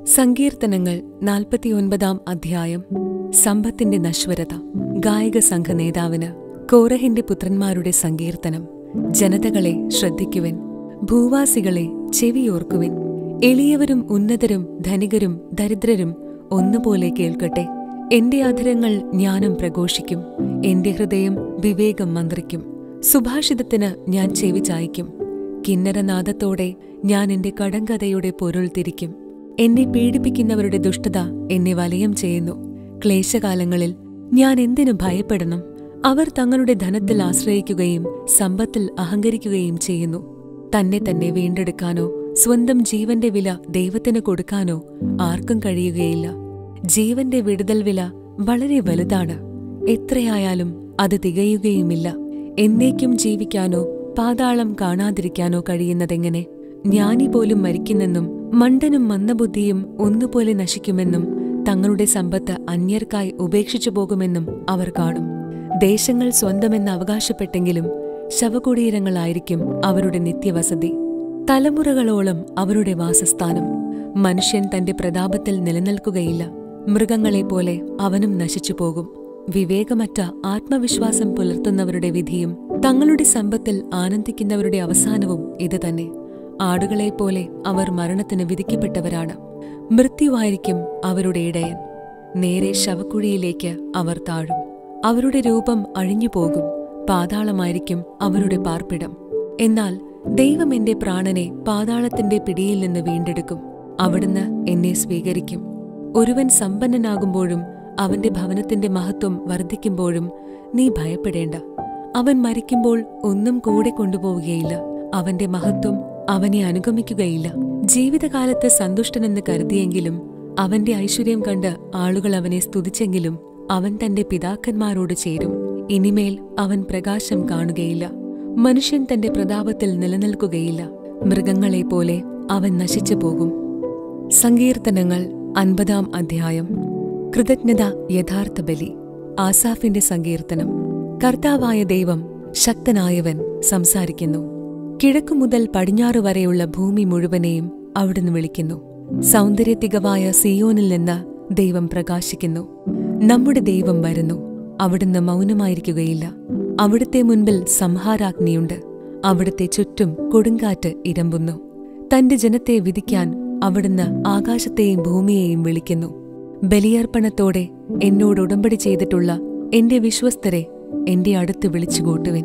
സങ്കീർത്തനങ്ങൾ നാൽപ്പത്തിയൊൻപതാം അധ്യായം സമ്പത്തിന്റെ നശ്വരത ഗായക സംഘ നേതാവിന് കോറഹിന്റെ പുത്രന്മാരുടെ സങ്കീർത്തനം ജനതകളെ ശ്രദ്ധിക്കുവിൻ ഭൂവാസികളെ ചെവിയോർക്കുവിൻ എളിയവരും ഉന്നതരും ധനികരും ദരിദ്രരും ഒന്നുപോലെ കേൾക്കട്ടെ എന്റെ അധരങ്ങൾ ജ്ഞാനം പ്രഘോഷിക്കും എന്റെ ഹൃദയം വിവേകം മന്ത്രിക്കും സുഭാഷിതത്തിന് ഞാൻ ചെവി ചായ്ക്കും കിന്നരനാദത്തോടെ ഞാൻ എന്റെ കടങ്കഥയുടെ പൊരുൾ തിരിക്കും എന്നെ പീഡിപ്പിക്കുന്നവരുടെ ദുഷ്ടത എന്നെ വലയം ചെയ്യുന്നു ക്ലേശകാലങ്ങളിൽ ഞാൻ എന്തിനു ഭയപ്പെടണം അവർ തങ്ങളുടെ ധനത്തിൽ ആശ്രയിക്കുകയും സമ്പത്തിൽ അഹങ്കരിക്കുകയും ചെയ്യുന്നു തന്നെ തന്നെ വീണ്ടെടുക്കാനോ സ്വന്തം ജീവന്റെ വില ദൈവത്തിന് കൊടുക്കാനോ ആർക്കും കഴിയുകയില്ല ജീവന്റെ വിടുതൽ വില വളരെ വലുതാണ് എത്രയായാലും അത് തികയുകയുമില്ല എന്നേക്കും ജീവിക്കാനോ പാതാളം കാണാതിരിക്കാനോ കഴിയുന്നതെങ്ങനെ ജ്ഞാനി പോലും മരിക്കുന്നെന്നും മണ്ടനും മന്ദബുദ്ധിയും ഒന്നുപോലെ നശിക്കുമെന്നും തങ്ങളുടെ സമ്പത്ത് അന്യർക്കായി ഉപേക്ഷിച്ചു പോകുമെന്നും അവർ കാണും ദേശങ്ങൾ സ്വന്തമെന്ന് അവകാശപ്പെട്ടെങ്കിലും ശവകുടീരങ്ങളായിരിക്കും അവരുടെ നിത്യവസതി തലമുറകളോളം അവരുടെ വാസസ്ഥാനം മനുഷ്യൻ തന്റെ പ്രതാപത്തിൽ നിലനിൽക്കുകയില്ല മൃഗങ്ങളെപ്പോലെ അവനും നശിച്ചു പോകും വിവേകമറ്റ ആത്മവിശ്വാസം പുലർത്തുന്നവരുടെ വിധിയും തങ്ങളുടെ സമ്പത്തിൽ ആനന്ദിക്കുന്നവരുടെ അവസാനവും ഇതുതന്നെ ആടുകളെപ്പോലെ അവർ മരണത്തിന് വിധിക്കപ്പെട്ടവരാണ് മൃത്യുവായിരിക്കും അവരുടെ ഇടയൻ നേരെ ശവക്കുഴിയിലേക്ക് അവർ താഴും അവരുടെ രൂപം അഴിഞ്ഞുപോകും പാതാളമായിരിക്കും അവരുടെ പാർപ്പിടം എന്നാൽ ദൈവം എന്റെ പ്രാണനെ പാതാളത്തിന്റെ പിടിയിൽ നിന്ന് വീണ്ടെടുക്കും അവിടുന്ന് എന്നെ സ്വീകരിക്കും ഒരുവൻ സമ്പന്നനാകുമ്പോഴും അവന്റെ ഭവനത്തിന്റെ മഹത്വം വർദ്ധിക്കുമ്പോഴും നീ ഭയപ്പെടേണ്ട അവൻ മരിക്കുമ്പോൾ ഒന്നും കൂടെ കൊണ്ടുപോവുകയില്ല അവന്റെ മഹത്വം അവനെ അനുഗമിക്കുകയില്ല ജീവിതകാലത്ത് സന്തുഷ്ടനെന്ന് കരുതിയെങ്കിലും അവന്റെ ഐശ്വര്യം കണ്ട് ആളുകൾ അവനെ സ്തുതിച്ചെങ്കിലും അവൻ തന്റെ പിതാക്കന്മാരോട് ചേരും ഇനിമേൽ അവൻ പ്രകാശം കാണുകയില്ല മനുഷ്യൻ തന്റെ പ്രതാപത്തിൽ നിലനിൽക്കുകയില്ല മൃഗങ്ങളെപ്പോലെ അവൻ നശിച്ചു പോകും സങ്കീർത്തനങ്ങൾ അൻപതാം അധ്യായം കൃതജ്ഞത യഥാർത്ഥ ബലി ആസാഫിന്റെ സങ്കീർത്തനം കർത്താവായ ദൈവം ശക്തനായവൻ സംസാരിക്കുന്നു കിഴക്കു മുതൽ പടിഞ്ഞാറ് വരെയുള്ള ഭൂമി മുഴുവനെയും അവിടുന്ന് വിളിക്കുന്നു സൗന്ദര്യത്തികവായ സിയോനിൽ നിന്ന് ദൈവം പ്രകാശിക്കുന്നു നമ്മുടെ ദൈവം വരുന്നു അവിടുന്ന് മൗനമായിരിക്കുകയില്ല അവിടുത്തെ മുൻപിൽ സംഹാരാഗ്നിയുണ്ട് അവിടുത്തെ ചുറ്റും കൊടുങ്കാറ്റ് ഇരമ്പുന്നു തന്റെ ജനത്തെ വിധിക്കാൻ അവിടുന്ന് ആകാശത്തെയും ഭൂമിയെയും വിളിക്കുന്നു ബലിയർപ്പണത്തോടെ എന്നോട് ഉടമ്പടി ചെയ്തിട്ടുള്ള എന്റെ വിശ്വസ്തരെ എന്റെ അടുത്ത് വിളിച്ചുകൂട്ടുവിൻ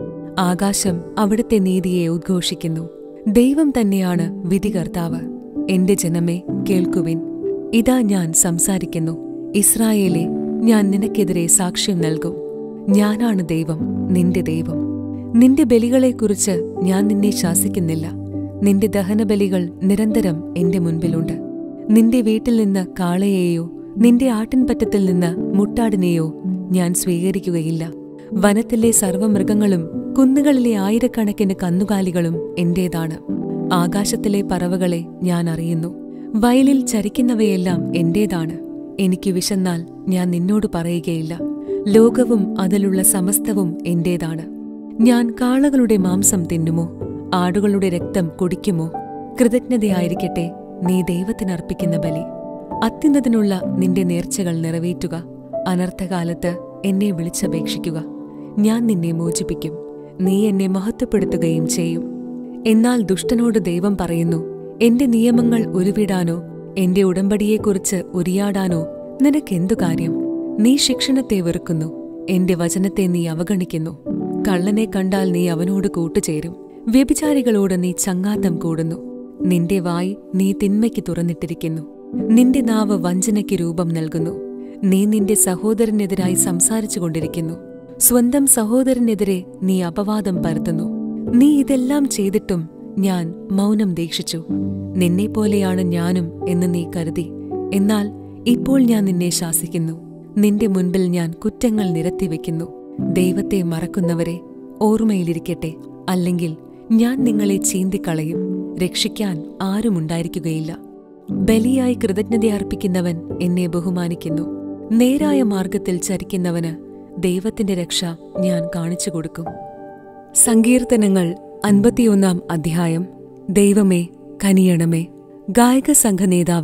ആകാശം അവിടുത്തെ നീതിയെ ഉദ്ഘോഷിക്കുന്നു ദൈവം തന്നെയാണ് വിധികർത്താവ് എന്റെ ജനമേ കേൾക്കുവിൻ ഇതാ ഞാൻ സംസാരിക്കുന്നു ഇസ്രായേലെ ഞാൻ നിനക്കെതിരെ സാക്ഷ്യം നൽകും ഞാനാണ് ദൈവം നിന്റെ ദൈവം നിന്റെ ബലികളെക്കുറിച്ച് ഞാൻ നിന്നെ ശാസിക്കുന്നില്ല നിന്റെ ദഹനബലികൾ നിരന്തരം എന്റെ മുൻപിലുണ്ട് നിന്റെ വീട്ടിൽ നിന്ന് കാളയെയോ നിന്റെ ആട്ടിൻപറ്റത്തിൽ നിന്ന് മുട്ടാടിനെയോ ഞാൻ സ്വീകരിക്കുകയില്ല വനത്തിലെ സർവ്വമൃഗങ്ങളും കുന്നുകളിലെ ആയിരക്കണക്കിന് കന്നുകാലികളും എന്റേതാണ് ആകാശത്തിലെ പറവകളെ ഞാൻ അറിയുന്നു വയലിൽ ചരിക്കുന്നവയെല്ലാം എന്റേതാണ് എനിക്ക് വിശന്നാൽ ഞാൻ നിന്നോട് പറയുകയില്ല ലോകവും അതിലുള്ള സമസ്തവും എന്റേതാണ് ഞാൻ കാളകളുടെ മാംസം തിന്നുമോ ആടുകളുടെ രക്തം കുടിക്കുമോ കൃതജ്ഞതയായിരിക്കട്ടെ നീ ദൈവത്തിനർപ്പിക്കുന്ന ബലി അത്യുന്നതിനുള്ള നിന്റെ നേർച്ചകൾ നിറവേറ്റുക അനർത്ഥകാലത്ത് എന്നെ വിളിച്ചപേക്ഷിക്കുക ഞാൻ നിന്നെ മോചിപ്പിക്കും നീ എന്നെ മഹത്വപ്പെടുത്തുകയും ചെയ്യും എന്നാൽ ദുഷ്ടനോട് ദൈവം പറയുന്നു എന്റെ നിയമങ്ങൾ ഉരുവിടാനോ എന്റെ ഉടമ്പടിയെക്കുറിച്ച് ഉരിയാടാനോ നിനക്കെന്തു കാര്യം നീ ശിക്ഷണത്തെ വെറുക്കുന്നു എന്റെ വചനത്തെ നീ അവഗണിക്കുന്നു കള്ളനെ കണ്ടാൽ നീ അവനോട് കൂട്ടുചേരും വ്യഭിചാരികളോട് നീ ചങ്ങാത്തം കൂടുന്നു നിന്റെ വായ് നീ തിന്മയ്ക്ക് തുറന്നിട്ടിരിക്കുന്നു നിന്റെ നാവ് വഞ്ചനയ്ക്ക് രൂപം നൽകുന്നു നീ നിന്റെ സഹോദരനെതിരായി സംസാരിച്ചു കൊണ്ടിരിക്കുന്നു സ്വന്തം സഹോദരനെതിരെ നീ അപവാദം പരത്തുന്നു നീ ഇതെല്ലാം ചെയ്തിട്ടും ഞാൻ മൗനം ദീക്ഷിച്ചു നിന്നെപ്പോലെയാണ് ഞാനും എന്ന് നീ കരുതി എന്നാൽ ഇപ്പോൾ ഞാൻ നിന്നെ ശാസിക്കുന്നു നിന്റെ മുൻപിൽ ഞാൻ കുറ്റങ്ങൾ നിരത്തിവെക്കുന്നു ദൈവത്തെ മറക്കുന്നവരെ ഓർമ്മയിലിരിക്കട്ടെ അല്ലെങ്കിൽ ഞാൻ നിങ്ങളെ ചീന്തിക്കളയും രക്ഷിക്കാൻ ആരുമുണ്ടായിരിക്കുകയില്ല ബലിയായി കൃതജ്ഞത അർപ്പിക്കുന്നവൻ എന്നെ ബഹുമാനിക്കുന്നു നേരായ മാർഗത്തിൽ ചരിക്കുന്നവന് ദൈവത്തിന്റെ രക്ഷ ഞാൻ കാണിച്ചു കൊടുക്കും സങ്കീർത്തനങ്ങൾ അൻപത്തിയൊന്നാം അധ്യായം ദൈവമേ കനിയണമേ ഗായക സംഘ നേതാവിന്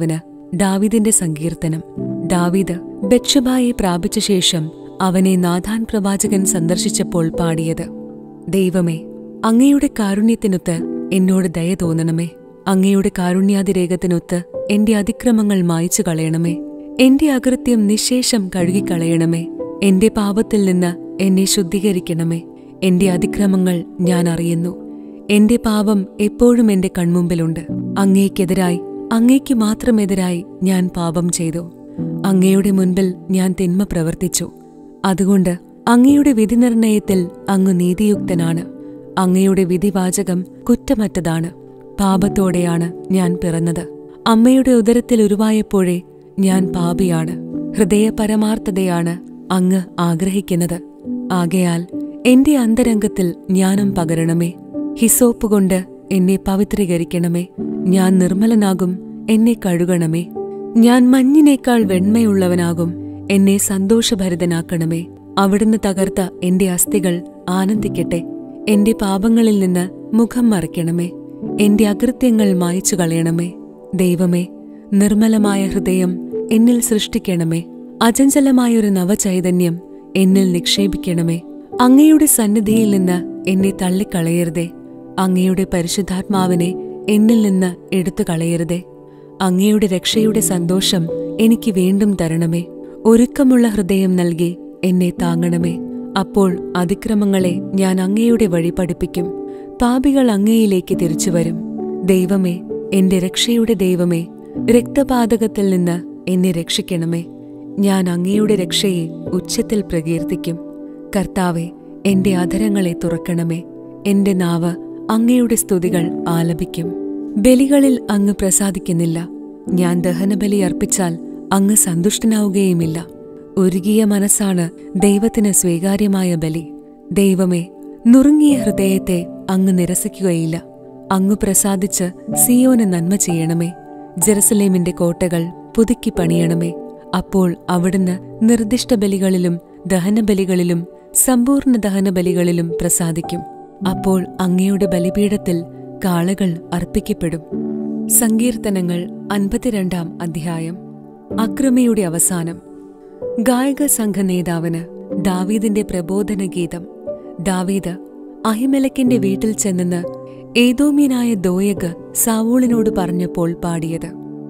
ദാവീദിന്റെ സങ്കീർത്തനം ദാവീദ് ബത്ഷബായെ പ്രാപിച്ച ശേഷം അവനെ നാഥാൻ പ്രവാചകൻ സന്ദർശിച്ചപ്പോൾ പാടിയത് ദൈവമേ അങ്ങയുടെ കാരുണ്യത്തിനൊത്ത് എന്നോട് ദയ തോന്നണമേ അങ്ങയുടെ കാരുണ്യാതിരേകത്തിനൊത്ത് എന്റെ അതിക്രമങ്ങൾ മായ്ച്ചു കളയണമേ എന്റെ അകൃത്യം നിശേഷം കഴുകിക്കളയണമേ എന്റെ പാപത്തിൽ നിന്ന് എന്നെ ശുദ്ധീകരിക്കണമേ എന്റെ അതിക്രമങ്ങൾ ഞാൻ അറിയുന്നു എന്റെ പാപം എപ്പോഴും എന്റെ കൺമുമ്പിലുണ്ട് അങ്ങേക്കെതിരായി അങ്ങേക്ക് മാത്രമെതിരായി ഞാൻ പാപം ചെയ്തു അങ്ങയുടെ മുൻപിൽ ഞാൻ തിന്മ പ്രവർത്തിച്ചു അതുകൊണ്ട് അങ്ങയുടെ വിധിനിർണയത്തിൽ അങ്ങ് നീതിയുക്തനാണ് അങ്ങയുടെ വിധിവാചകം കുറ്റമറ്റതാണ് പാപത്തോടെയാണ് ഞാൻ പിറന്നത് അമ്മയുടെ ഉദരത്തിൽ ഉരുവായപ്പോഴേ ഞാൻ പാപിയാണ് ഹൃദയ പരമാർത്ഥതയാണ് അങ്ങ് ആഗ്രഹിക്കുന്നത് ആകയാൽ എന്റെ അന്തരംഗത്തിൽ ജ്ഞാനം പകരണമേ ഹിസോപ്പ് കൊണ്ട് എന്നെ പവിത്രീകരിക്കണമേ ഞാൻ നിർമ്മലനാകും എന്നെ കഴുകണമേ ഞാൻ മഞ്ഞിനേക്കാൾ വെണ്മയുള്ളവനാകും എന്നെ സന്തോഷഭരിതനാക്കണമേ അവിടുന്ന് തകർത്ത എന്റെ അസ്ഥികൾ ആനന്ദിക്കട്ടെ എന്റെ പാപങ്ങളിൽ നിന്ന് മുഖം മറയ്ക്കണമേ എന്റെ അകൃത്യങ്ങൾ മായ്ച്ചു കളയണമേ ദൈവമേ നിർമ്മലമായ ഹൃദയം എന്നിൽ സൃഷ്ടിക്കണമേ അചഞ്ചലമായൊരു നവചൈതന്യം എന്നിൽ നിക്ഷേപിക്കണമേ അങ്ങയുടെ സന്നിധിയിൽ നിന്ന് എന്നെ തള്ളിക്കളയരുതേ അങ്ങയുടെ പരിശുദ്ധാത്മാവിനെ എന്നിൽ നിന്ന് എടുത്തു കളയരുതേ അങ്ങയുടെ രക്ഷയുടെ സന്തോഷം എനിക്ക് വീണ്ടും തരണമേ ഒരുക്കമുള്ള ഹൃദയം നൽകി എന്നെ താങ്ങണമേ അപ്പോൾ അതിക്രമങ്ങളെ ഞാൻ അങ്ങയുടെ വഴി പഠിപ്പിക്കും പാപികൾ അങ്ങയിലേക്ക് തിരിച്ചുവരും ദൈവമേ എന്റെ രക്ഷയുടെ ദൈവമേ രക്തപാതകത്തിൽ നിന്ന് എന്നെ രക്ഷിക്കണമേ ഞാൻ അങ്ങയുടെ രക്ഷയെ ഉച്ചത്തിൽ പ്രകീർത്തിക്കും കർത്താവെ എന്റെ അധരങ്ങളെ തുറക്കണമേ എന്റെ നാവ് അങ്ങയുടെ സ്തുതികൾ ആലപിക്കും ബലികളിൽ അങ്ങ് പ്രസാദിക്കുന്നില്ല ഞാൻ ദഹനബലി അർപ്പിച്ചാൽ അങ്ങ് സന്തുഷ്ടനാവുകയുമില്ല ഒരുകിയ മനസ്സാണ് ദൈവത്തിന് സ്വീകാര്യമായ ബലി ദൈവമേ നുറുങ്ങിയ ഹൃദയത്തെ അങ്ങ് നിരസിക്കുകയില്ല അങ്ങ് പ്രസാദിച്ച് സിയോന് നന്മ ചെയ്യണമേ ജെറുസലേമിന്റെ കോട്ടകൾ പുതുക്കി പണിയണമേ അപ്പോൾ അവിടുന്ന് നിർദ്ദിഷ്ട ബലികളിലും ദഹനബലികളിലും സമ്പൂർണ്ണ ദഹനബലികളിലും പ്രസാദിക്കും അപ്പോൾ അങ്ങയുടെ ബലിപീഠത്തിൽ കാളകൾ അർപ്പിക്കപ്പെടും സങ്കീർത്തനങ്ങൾ അൻപത്തിരണ്ടാം അധ്യായം അക്രമിയുടെ അവസാനം ഗായക സംഘ നേതാവിന് ദാവീദിന്റെ പ്രബോധന ഗീതം ദാവീദ് അഹിമലക്കിന്റെ വീട്ടിൽ ചെന്നെന്ന് ഏതോമ്യനായ ദോയഗ് സാവൂളിനോട് പറഞ്ഞപ്പോൾ പാടിയത്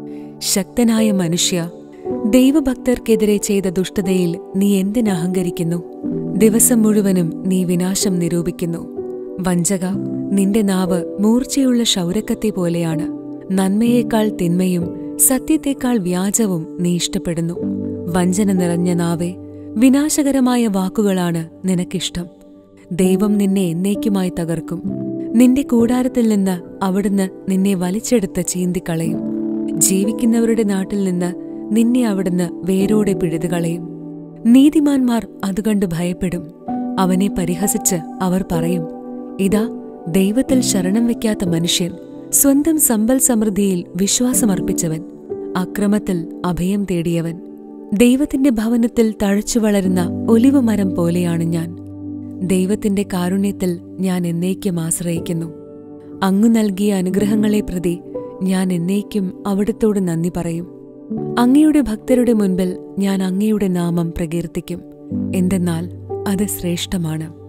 ശക്തനായ മനുഷ്യ ദൈവഭക്തർക്കെതിരെ ചെയ്ത ദുഷ്ടതയിൽ നീ എന്തിനഹങ്കരിക്കുന്നു ദിവസം മുഴുവനും നീ വിനാശം നിരൂപിക്കുന്നു വഞ്ചക നിന്റെ നാവ് മൂർച്ചയുള്ള ക്ഷൗരക്കത്തി പോലെയാണ് നന്മയേക്കാൾ തിന്മയും സത്യത്തേക്കാൾ വ്യാജവും നീ ഇഷ്ടപ്പെടുന്നു വഞ്ചന നിറഞ്ഞ നാവേ വിനാശകരമായ വാക്കുകളാണ് നിനക്കിഷ്ടം ദൈവം നിന്നെ എന്നേക്കുമായി തകർക്കും നിന്റെ കൂടാരത്തിൽ നിന്ന് അവിടുന്ന് നിന്നെ വലിച്ചെടുത്ത് ചീന്തിക്കളയും ജീവിക്കുന്നവരുടെ നാട്ടിൽ നിന്ന് നിന്നെ അവിടുന്ന് വേരോടെ പിഴുതുകളയും നീതിമാന്മാർ അതുകണ്ട് ഭയപ്പെടും അവനെ പരിഹസിച്ച് അവർ പറയും ഇതാ ദൈവത്തിൽ ശരണം വയ്ക്കാത്ത മനുഷ്യൻ സ്വന്തം സമ്പൽ സമൃദ്ധിയിൽ വിശ്വാസമർപ്പിച്ചവൻ അക്രമത്തിൽ അഭയം തേടിയവൻ ദൈവത്തിന്റെ ഭവനത്തിൽ തഴച്ചു വളരുന്ന ഒലിവ് മരം പോലെയാണ് ഞാൻ ദൈവത്തിന്റെ കാരുണ്യത്തിൽ ഞാൻ എന്നേക്കും ആശ്രയിക്കുന്നു അങ്ങു നൽകിയ അനുഗ്രഹങ്ങളെ പ്രതി ഞാൻ എന്നേക്കും അവിടുത്തോട് നന്ദി പറയും അങ്ങയുടെ ഭക്തരുടെ മുൻപിൽ ഞാൻ അങ്ങയുടെ നാമം പ്രകീർത്തിക്കും എന്തെന്നാൽ അത് ശ്രേഷ്ഠമാണ്